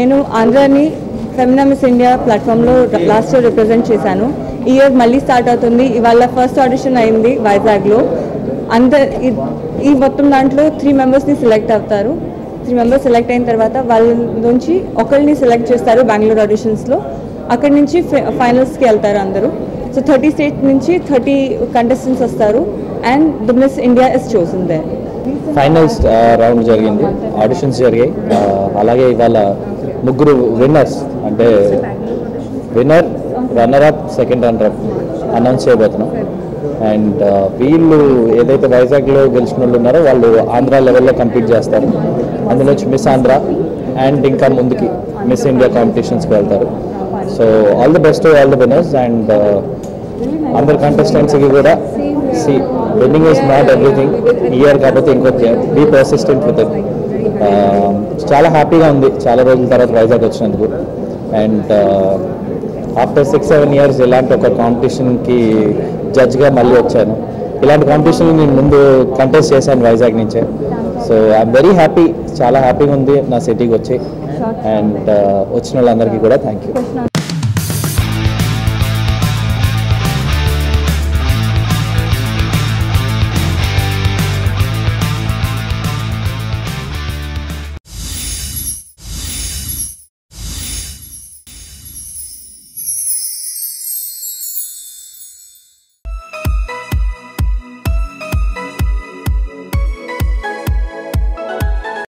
నేను ఆంధ్రాని Femina Miss India ప్లాట్ఫామ్లో లాస్ట్ ఇయర్ రిప్రజెంట్ చేశాను ఈ ఇయర్ మళ్ళీ స్టార్ట్ అవుతుంది ఇవాళ ఫస్ట్ ఆడిషన్ అయింది వైజాగ్లో అంద ఈ- ఈ మొత్తం దాంట్లో త్రీ మెంబర్స్ని సెలెక్ట్ అవుతారు త్రీ మెంబర్స్ సెలెక్ట్ అయిన తర్వాత వాళ్ళ నుంచి ఒకరిని సెలెక్ట్ చేస్తారు బెంగళూరు ఆడిషన్స్లో అక్కడి నుంచి ఫైనల్స్కి వెళ్తారు అందరూ సో థర్టీ స్టేట్ నుంచి థర్టీ కంటెస్టెంట్స్ వస్తారు and the Miss India is chosen the finals round జరిగింది ఆడిషన్స్ జరిగాయి ఆ, అలాగే ఇవాళ ముగ్గురు విన్నర్స్ అంటే winner runner up second runner up announce చేయబోతున్నాం అండ్ వీళ్ళు ఏదైతే వైజాగ్లో గెలిచిన వాళ్ళు ఉన్నారో వాళ్ళు ఆంధ్ర లెవెల్లో కంపీట్ చేస్తారు అందులో వచ్చి మిస్ ఆంధ్ర అండ్ ఇంకా ముందుకి మిస్ ఇండియా కాంపిటీషన్స్కి వెళ్తారు so all the best all the winners and అందరు కంటెస్టెంట్స్కి కూడా see winning is not everything year కాకపోతే ఇంకొక బీ పర్సిస్టెంట్ విత్ ఇట్ చాలా హ్యాపీగా ఉంది చాలా రోజుల తర్వాత వైజాగ్ వచ్చినందుకు and after six seven years ఇలాంటి ఒక కాంపిటీషన్కి జడ్జ్గా మళ్ళీ వచ్చాను ఇలాంటి కాంపిటీషన్ నేను ముందు కంటెస్ట్ చేశాను వైజాగ్ నుంచే సో ఐఎమ్ వెరీ హ్యాపీ చాలా హ్యాపీగా ఉంది నా సిటీకి వచ్చి అండ్ వచ్చిన వాళ్ళందరికీ కూడా థ్యాంక్ యూ